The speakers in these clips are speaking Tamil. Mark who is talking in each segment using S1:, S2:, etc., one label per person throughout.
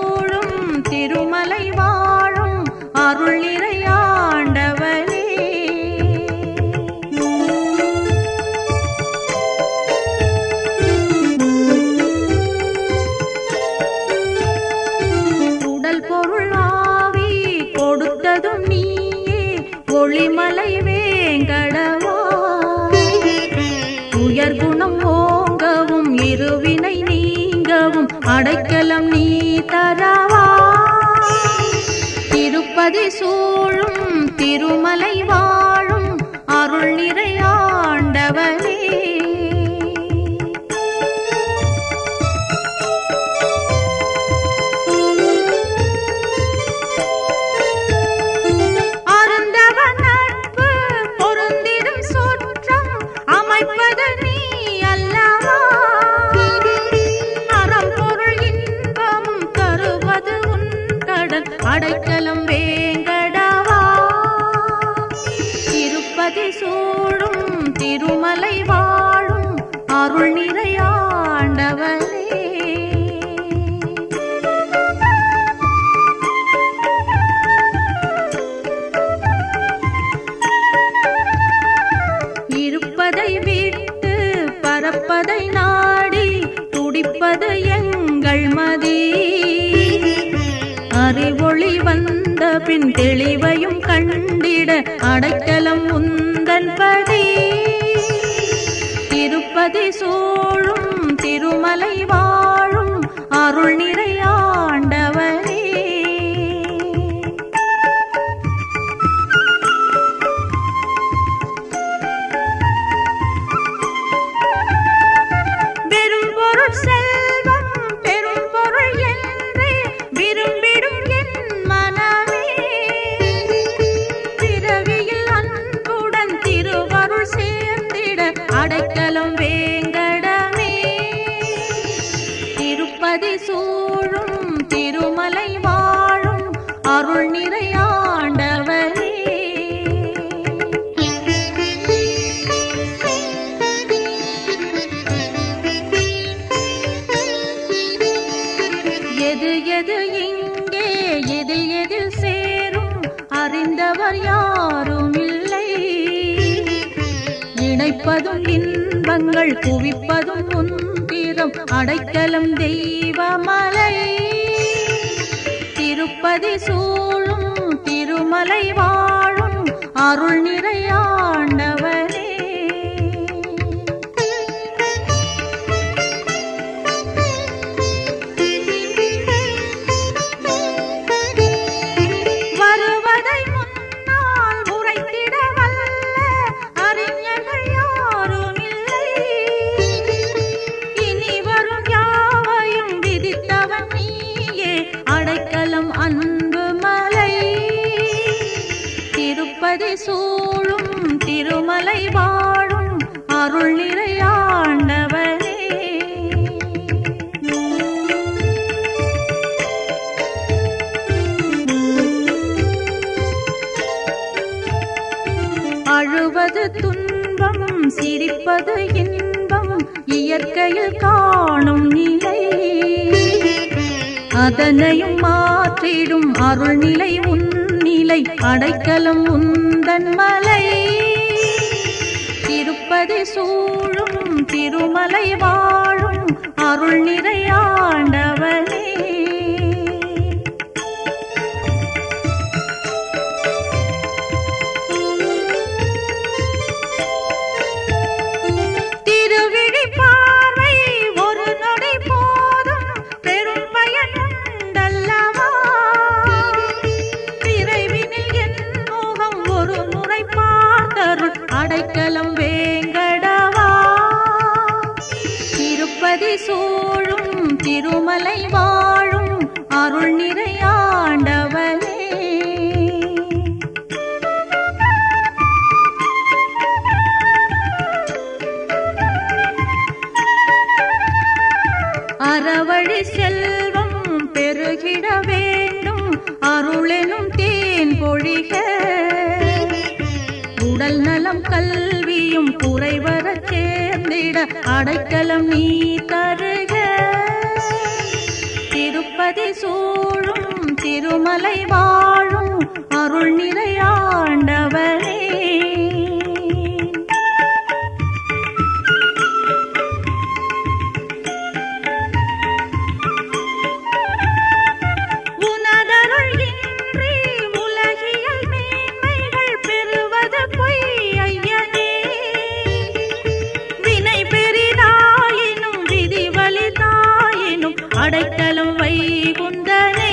S1: சூழும் திருமலை வாழும் அருள் நிறையாண்டவனே உடல் பொருள் ஆவி கொடுத்ததும் நீயே ஒளிமலை வேங்கடவா உயர் குணம் ஓங்கவும் இருவினை நீங்கவும் அடைக்கலம் நீ தரவா திருப்பதி சூழும் திருமலை வாழும் அருள் நிறையாண்டவனே அருந்தவ நட்பு பொருந்திடும் சுற்றம் அமைப்பது நீ அல்லவா அறம் பொருள் இன்பமும் தருவது உன் கடல் அடைக்கலம் வேங்கடவா திருப்பதி சூழும் திருமலை வாழும் அருள் நிறையாண்டவனே இருப்பதை விட்டு பறப்பதை நாடி துடிப்பது எங்கள் மதி அறிவொளி வந்த பின் தெளிவையும் கண்டிட அடைக்கலம் உந்தன் பதி திருப்பதி சூழும் திருமலை வாழும் அருள் நிறையாண்டவனே பெரும் பொருள் செல்வம் பெரும் பொருள் என்றே விரும்பிடும் என் மனமே பிறவியில் அன்புடன் திருவருள் சேர்ந்திட அடைக்கலம் வேங்கடமே திருப்பதி சூழும் திருமலை வாழும் அருள் நிறையாண்டவனே எது எது இங்கே எதில் எதில் சேரும் அறிந்தவர் யாரும் இல்லை இணைப்பதும் இன்பங்கள் குவிப்பதும் முந்திரம் அடைக்கலம் தெய்வமலை திருப்பதி சூழும் திருமலை வாழும் அருள் நிறையாண்டவனே வருவதை முன்னால் உரைத்திட வல்ல அறிஞர்கள் யாரும் இல்லை இனி வரும் யாவையும் விதித்தவன் நீயே அடைக்கலம் அன்பு மலை திருப்பதி சூழும் திருமலை வாழும் அருள் நிறையாண்டவனே அழுவது துன்பம் சிரிப்பது இன்பம் இயற்கையில் காணும் நிலை அதனையும் மாற்றிடும் அருள்நிலை உன்னிலை அடைக்கலம் உந்தன் மலை திருப்பதி சூழும் திருமலை வாழும் அருள் நிறையாண்டவனே திருவிழி பார்வை ஒரு நொடி போதும் பெரும் பயன் உண்டல்லவா விரைவினில் என் முகம் ஒரு முறை பார்த்தருள் அடைக்கலம் வேங்கடவா திருப்பதி சூழும் திருமலை வாழும் அருள் நிறையாண்டவனே அறவழி செல்வம் பெருகிட வேண்டும் அருளெனும் தேன் பொழிக உடல் நலம் கல்வியும் குறைவரச் சேர்ந்திட அடைக்கலம் நீ தருக திருப்பதி திருப்பதி சூழும் திருமலை வாழும் அருள் நிறையாண்டவனே உனதருள் இன்றி உலகியல் மேன்மைகள் பெறுவது பொய் ஐயனே வினை பெரிதாயினும் விதி வலிதாயினும் அடைக்கலம் வைகுந்தனே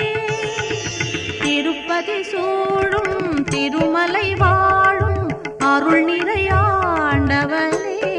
S1: திருப்பதி சூழும் திருமலை வாழும் அருள் நிறையாண்டவனே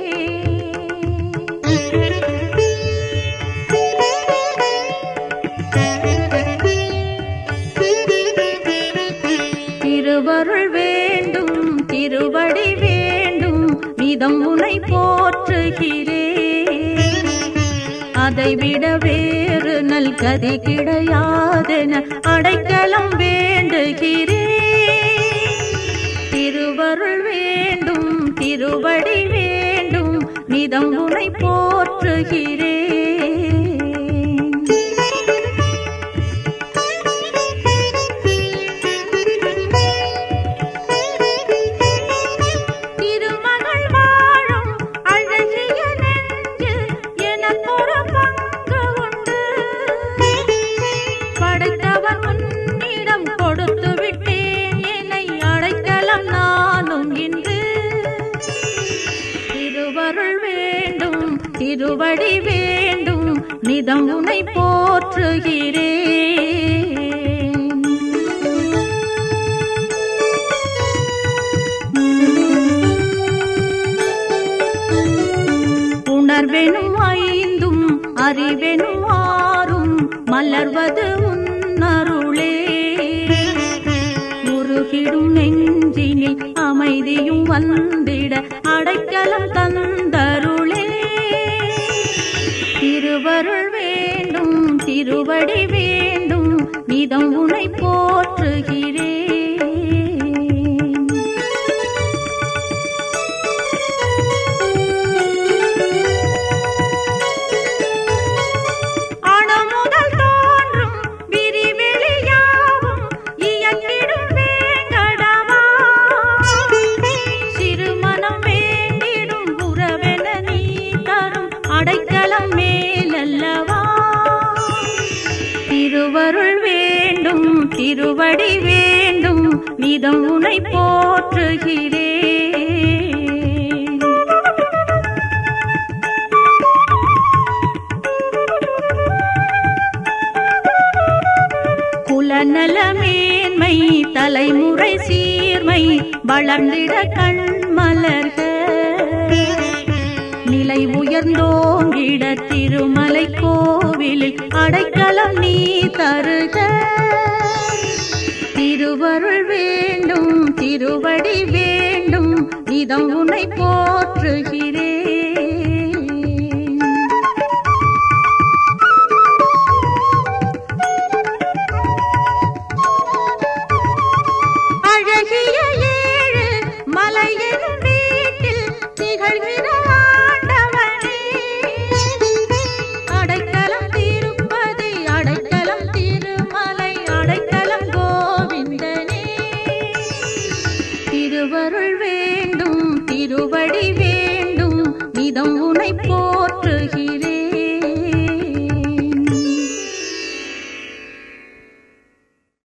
S1: திருவருள் வேண்டும் திருவடி வேண்டும் மிதம் உனை போற்றுகிறேன் அதைவிட வேறு நல் கதி கிடையாதென அடைக்கலம் வேண்டுகிறேன் திருவருள் வேண்டும் திருவடி வேண்டும் மிதம் உனை போற்றுகிறேன் திருமகள் வாழும் அழகிய நெஞ்சு எனக்கொரு பங்கு உண்டு படைத்தவன் உன்னிடம் கொடுத்து விட்டேன் என்னை அடைக்கலம் நானும் இன்று திருவருள் வேண்டும் திருவடி வேண்டும் நிதம் உனை போற்றுகிறேன் உணர்வெனும் ஐந்தும் அறிவெனும் ஆறும் மலர்வது உன்னருளே முருகிடும் நெஞ்சினில் அமைதியும் வந்திட அடைக்கலம் தந்தருளே திருவருள் வேண்டும் திருவடி வேண்டும் நிதம் உனை போற்றுகிறேன் அணுமுதல் தோன்றும் விரிவெளியாவும் இயக்கிடும் வேங்கடவா. சிறுமனம் வேண்டிடும் உறவென நீ தரும் அடைக்கலம் மேலல்லவா திருவருள் வேண்டும் திருவடி வேண்டும் நிதம் உனை போற்றுகிறேன் குலநல மேன்மை தலைமுறை சீர்மை வளர்ந்திட கண்மலர்க நிலை உயர்ந்தோங்கிட திருமலை கோவிலில் அடைக்கலம் நீ தருக திருவருள் வேண்டும் திருவடி வேண்டும் இதம் உன்னை போற்றுகிறேன்